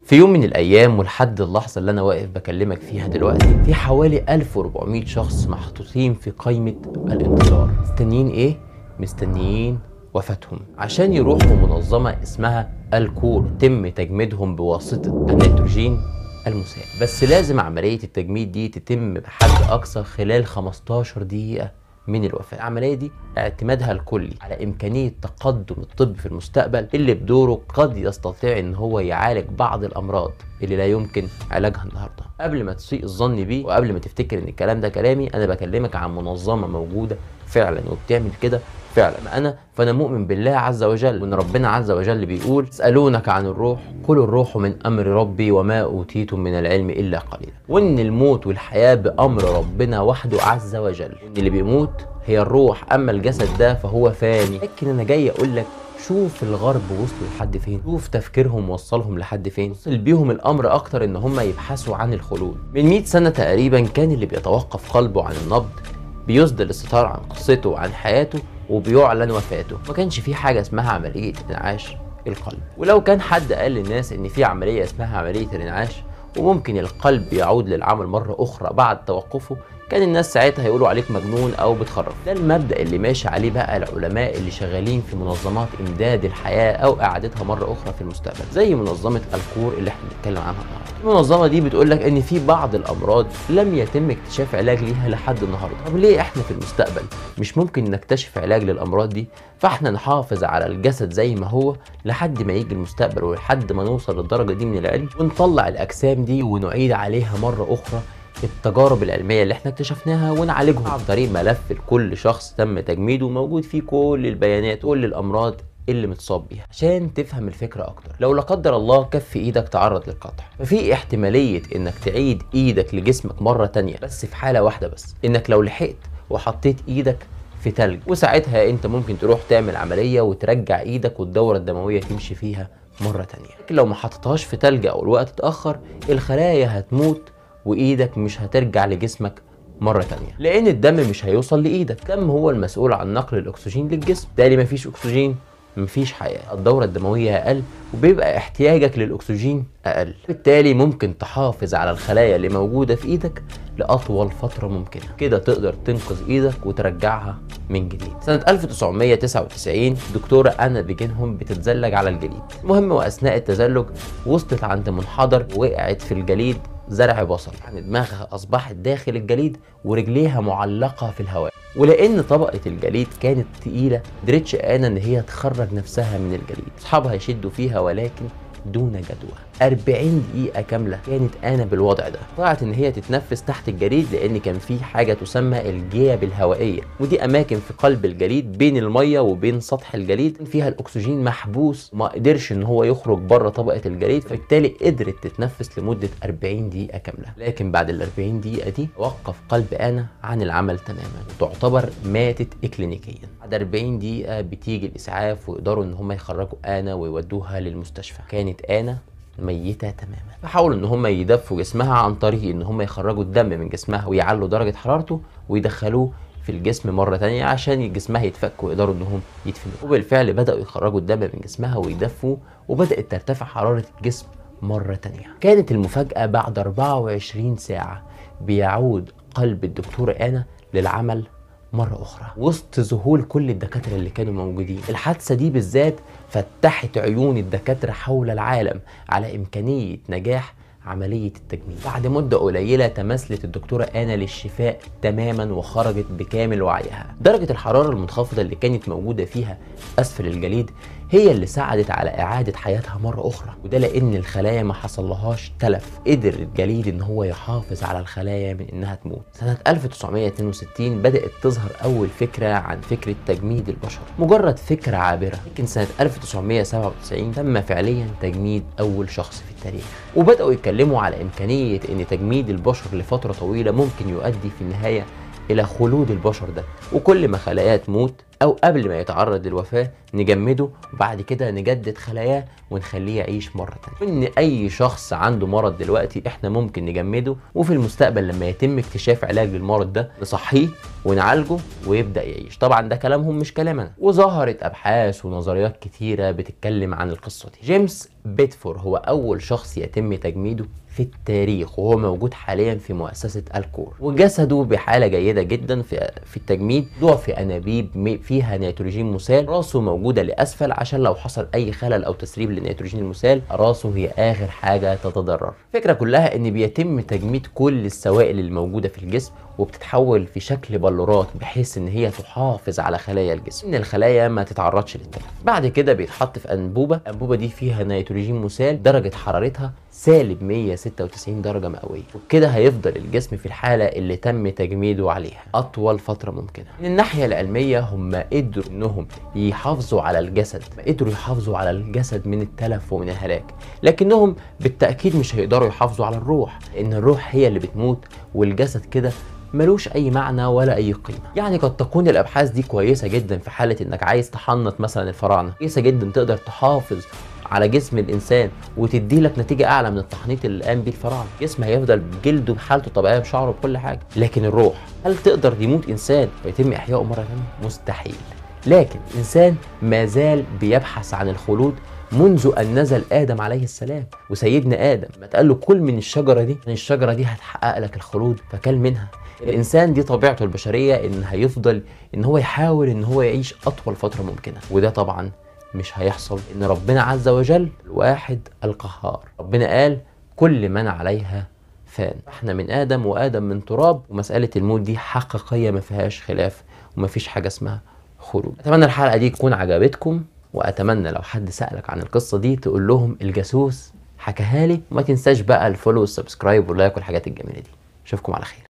في يوم من الايام ولحد اللحظه اللي انا واقف بكلمك فيها دلوقتي في حوالي 1400 شخص محطوطين في قائمه الانتظار مستنيين ايه مستنيين وفاتهم عشان يروحوا منظمه اسمها الكور تم تجميدهم بواسطه النيتروجين المسال بس لازم عمليه التجميد دي تتم بحد اقصى خلال 15 دقيقه من الوفاة العملية دي اعتمادها الكلي على إمكانية تقدم الطب في المستقبل اللي بدوره قد يستطيع إن هو يعالج بعض الأمراض اللي لا يمكن علاجها النهاردة قبل ما تسيء الظن بيه وقبل ما تفتكر إن الكلام ده كلامي أنا بكلمك عن منظمة موجودة فعلا وبتعمل كده فعلا انا فانا مؤمن بالله عز وجل وان ربنا عز وجل بيقول يسالونك عن الروح قل الروح من امر ربي وما اوتيتم من العلم الا قليلا وان الموت والحياه بامر ربنا وحده عز وجل وان اللي بيموت هي الروح اما الجسد ده فهو فاني لكن انا جاي اقول لك شوف الغرب وصلوا لحد فين شوف تفكيرهم وصلهم لحد فين وصل بيهم الامر اكتر ان هم يبحثوا عن الخلود من 100 سنه تقريبا كان اللي بيتوقف قلبه عن النبض بيصدر الستار عن قصته وعن حياته وبيعلن وفاته ما كانش في حاجه اسمها عمليه انعاش القلب ولو كان حد قال للناس ان في عمليه اسمها عمليه الانعاش وممكن القلب يعود للعمل مره اخرى بعد توقفه كان الناس ساعتها هيقولوا عليك مجنون او بتخرف ده المبدا اللي ماشي عليه بقى العلماء اللي شغالين في منظمات امداد الحياه او اعادتها مره اخرى في المستقبل زي منظمه الكور اللي احنا بنتكلم عنها النهارده المنظمه دي بتقول لك ان في بعض الامراض لم يتم اكتشاف علاج ليها لحد النهارده طب ليه احنا في المستقبل مش ممكن نكتشف علاج للامراض دي فاحنا نحافظ على الجسد زي ما هو لحد ما يجي المستقبل ولحد ما نوصل للدرجه دي من العلم ونطلع الاجسام دي ونعيد عليها مره اخرى التجارب العلميه اللي احنا اكتشفناها ونعالجهم عن طريق ملف لكل شخص تم تجميده موجود فيه كل البيانات كل الامراض اللي متصاب بيها عشان تفهم الفكرة أكتر لو لا قدر الله كف إيدك تعرض للقطع ففي احتمالية إنك تعيد إيدك لجسمك مرة تانية بس في حالة واحدة بس إنك لو لحقت وحطيت إيدك في تلج وساعتها أنت ممكن تروح تعمل عملية وترجع إيدك والدورة الدموية تمشي فيها مرة تانية لكن لو ما حطيتهاش في تلج أو الوقت اتأخر الخلايا هتموت وايدك مش هترجع لجسمك مرة تانية لأن الدم مش هيوصل لإيدك الدم هو المسؤول عن نقل الأكسجين للجسم بالتالي مفيش أكسجين مفيش حياة الدورة الدموية أقل وبيبقى احتياجك للأكسجين أقل بالتالي ممكن تحافظ على الخلايا اللي موجودة في إيدك لأطول فترة ممكنة كده تقدر تنقذ إيدك وترجعها من جديد سنة 1999 دكتورة أنا بيجنهم بتتزلج على الجليد المهم وأثناء التزلج وصلت عند منحدر وقعت في الجليد زرع بصل يعني دماغها اصبحت داخل الجليد ورجليها معلقه في الهواء ولان طبقه الجليد كانت تقيله قدرتش انا ان هي تخرج نفسها من الجليد اصحابها يشدوا فيها ولكن دون جدوى 40 دقيقة كاملة كانت أنا بالوضع ده طلعت إن هي تتنفس تحت الجليد لأن كان في حاجة تسمى الجيب الهوائية ودي أماكن في قلب الجليد بين المية وبين سطح الجليد فيها الأكسجين محبوس وما قدرش إن هو يخرج بره طبقة الجليد فبالتالي قدرت تتنفس لمدة 40 دقيقة كاملة لكن بعد ال 40 دقيقة دي وقف قلب أنا عن العمل تماما وتعتبر ماتت إكلينيكيا بعد 40 دقيقة بتيجي الإسعاف ويقدروا إن هم يخرجوا أنا ويودوها للمستشفى كانت أنا ميتة تماما فحاولوا ان هم يدفوا جسمها عن طريق ان هم يخرجوا الدم من جسمها ويعلوا درجة حرارته ويدخلوه في الجسم مرة تانية عشان جسمها يتفك ويقدروا انهم يدفنوه وبالفعل بدأوا يخرجوا الدم من جسمها ويدفوا وبدأت ترتفع حرارة الجسم مرة تانية كانت المفاجأة بعد 24 ساعة بيعود قلب الدكتورة أنا للعمل مرة أخرى وسط ذهول كل الدكاترة اللي كانوا موجودين الحادثة دي بالذات فتحت عيون الدكاترة حول العالم على إمكانية نجاح عملية التجميل بعد مدة قليلة تمثلت الدكتورة آنا للشفاء تماما وخرجت بكامل وعيها درجة الحرارة المنخفضة اللي كانت موجودة فيها أسفل الجليد هي اللي ساعدت على إعادة حياتها مرة أخرى وده لأن الخلايا ما حصلهاش تلف قدر الجليد إن هو يحافظ على الخلايا من إنها تموت سنة 1962 بدأت تظهر أول فكرة عن فكرة تجميد البشر مجرد فكرة عابرة لكن سنة 1997 تم فعليا تجميد أول شخص في التاريخ وبدأوا يتكلموا على إمكانية إن تجميد البشر لفترة طويلة ممكن يؤدي في النهاية إلى خلود البشر ده وكل ما خلايا تموت او قبل ما يتعرض للوفاه نجمده وبعد كده نجدد خلاياه ونخليه يعيش مره تانية ان اي شخص عنده مرض دلوقتي احنا ممكن نجمده وفي المستقبل لما يتم اكتشاف علاج للمرض ده نصحيه ونعالجه ويبدا يعيش طبعا ده كلامهم مش كلامنا وظهرت ابحاث ونظريات كتيره بتتكلم عن القصه دي جيمس بيتفور هو اول شخص يتم تجميده في التاريخ وهو موجود حاليا في مؤسسة الكور وجسده بحالة جيدة جدا في في التجميد ضوع في أنابيب فيها نيتروجين مسال راسه موجودة لأسفل عشان لو حصل أي خلل أو تسريب للنيتروجين المسال راسه هي آخر حاجة تتضرر الفكرة كلها إن بيتم تجميد كل السوائل الموجودة في الجسم وبتتحول في شكل بلورات بحيث ان هي تحافظ على خلايا الجسم ان الخلايا ما تتعرضش للتلف بعد كده بيتحط في انبوبه الانبوبه دي فيها نيتروجين مسال درجه حرارتها سالب 196 درجه مئويه وبكده هيفضل الجسم في الحاله اللي تم تجميده عليها اطول فتره ممكنه من الناحيه العلميه هم قدروا انهم يحافظوا على الجسد قدروا يحافظوا على الجسد من التلف ومن الهلاك لكنهم بالتاكيد مش هيقدروا يحافظوا على الروح لان الروح هي اللي بتموت والجسد كده ملوش اي معنى ولا اي قيمه يعني قد تكون الابحاث دي كويسه جدا في حاله انك عايز تحنط مثلا الفراعنه كويسه جدا تقدر تحافظ على جسم الانسان وتدي لك نتيجه اعلى من التحنيط اللي قام بيه الفراعنه جسم هيفضل بجلده بحالته الطبيعيه بشعره بكل حاجه لكن الروح هل تقدر يموت انسان ويتم احيائه مره ثانيه مستحيل لكن الانسان ما زال بيبحث عن الخلود منذ ان نزل ادم عليه السلام وسيدنا ادم ما تقال له كل من الشجره دي الشجره دي هتحقق لك الخلود فكل منها الانسان دي طبيعته البشريه ان هيفضل ان هو يحاول ان هو يعيش اطول فتره ممكنه وده طبعا مش هيحصل ان ربنا عز وجل الواحد القهار ربنا قال كل من عليها فان احنا من ادم وادم من تراب ومساله الموت دي حقيقيه ما فيهاش خلاف وما فيش حاجه اسمها خروج اتمنى الحلقه دي تكون عجبتكم واتمنى لو حد سالك عن القصه دي تقول لهم الجاسوس حكاها لي وما تنساش بقى الفولو والسبسكرايب واللايك والحاجات الجميله دي اشوفكم على خير